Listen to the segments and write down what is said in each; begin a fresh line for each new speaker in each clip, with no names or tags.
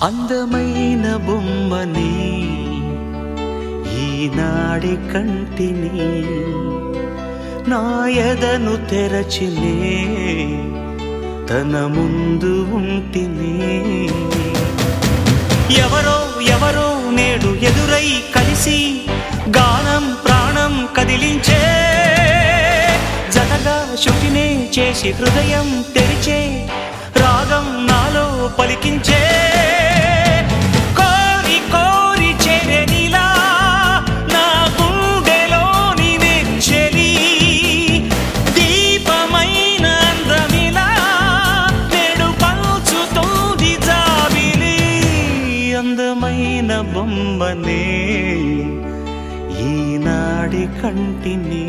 అందమైన బొమ్మని ఈనాడి కంటిని నా ఎదను తెరచినే తన ముందు ఉంటిని ఎవరో ఎవరో నేడు ఎదురై కలిసి గానం ప్రాణం కదిలించే జతగా శృతినే చేసి హృదయం తెరిచే రాగం నాలో పలికించే కోరి కోరి చేరనిలా నా గుండెలోని నెచ్చెలి దీపమైన అందమిలా నేడు పంచుతోంది జాబిలి అందమైన బొమ్మనే ఈనాడి కంటిని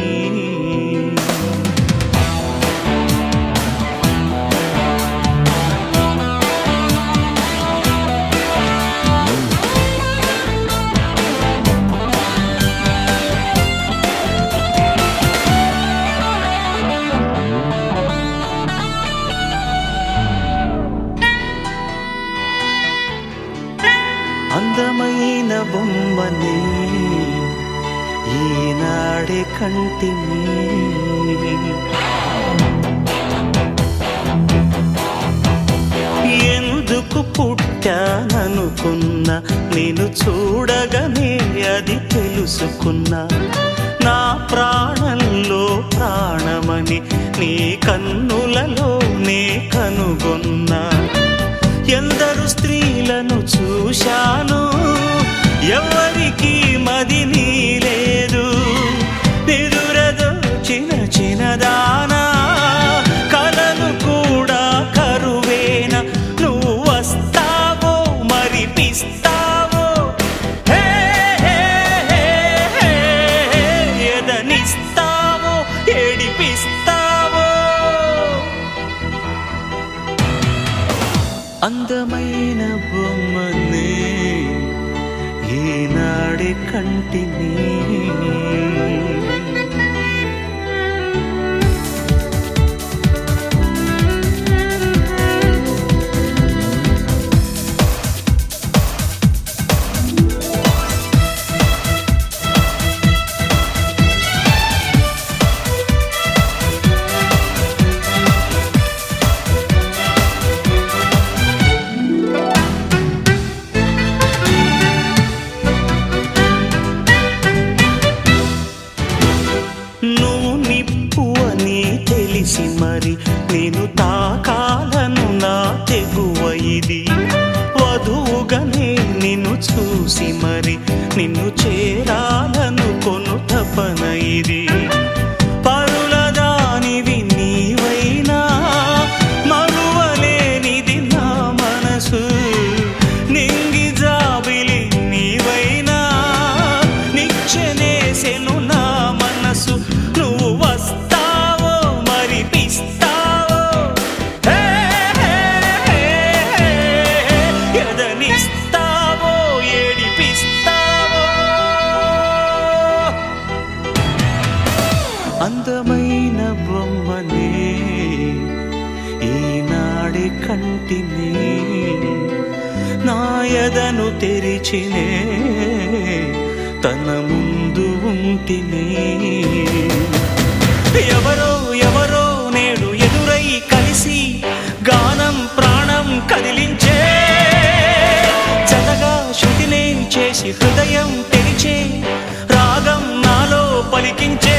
అందమైన బొమ్మని ఈనాడే కంటిని ఎందుకు పుట్టాననుకున్నా నేను చూడగానే అది తెలుసుకున్నా నా ప్రాణంలో ప్రాణమని నీ కన్నులలో నే కనుగొన్నా ఎందరు స్త్రీలను చూశాను ఎవరికి మది నీ లేదు నిదురదో చిన్న చిన్నదానా కలలు కూడా కరువేన నువ్వు వస్తావో మరిపిస్తావో హే, హే, హే, హే, ఎదనిస్తావో ఏడిపిస్తావో అందమైన బొమ్మనే ఈనాడి కంటిని నువ్వు నిప్పు అని తెలిసి మరి నేను తాకాలను నా తెగువ ఇది వధువుగానే నిన్ను చూసి మరి నిన్ను చేరాలను కొను తపన ఇది పరుల దానివి నీవైనా మరువలేనిది నా మనసు నింగి జాబిలి నీవైనా నిచ్చెనేసెను నా మనసు నువ్వు వస్తావో మరిపిస్తావో హే, హే, హే, హే, ఎదనిస్తావో ఏడిపిస్తావో అందమైన బొమ్మనే ఈనాడి కంటిని నాయదను తెరిచినే తన ముందు ఉంటిని ఎవరో ఎవరో నేడు ఎదురై కలిసి గానం ప్రాణం కదిలించే జతగా శృతినే చేసి హృదయం తెరిచే రాగం నాలో పలికించే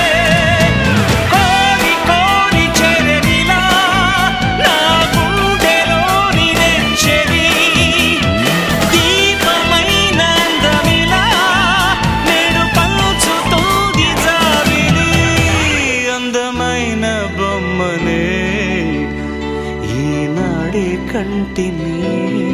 కోరి కోరి చేరనిలా నా గుండెలోని నెచ్చెలి దీపమైన అందమిలా నేడు పంచుతోంది జాబిలి అందమైన బొమ్మనే ఈనాడే కంటిని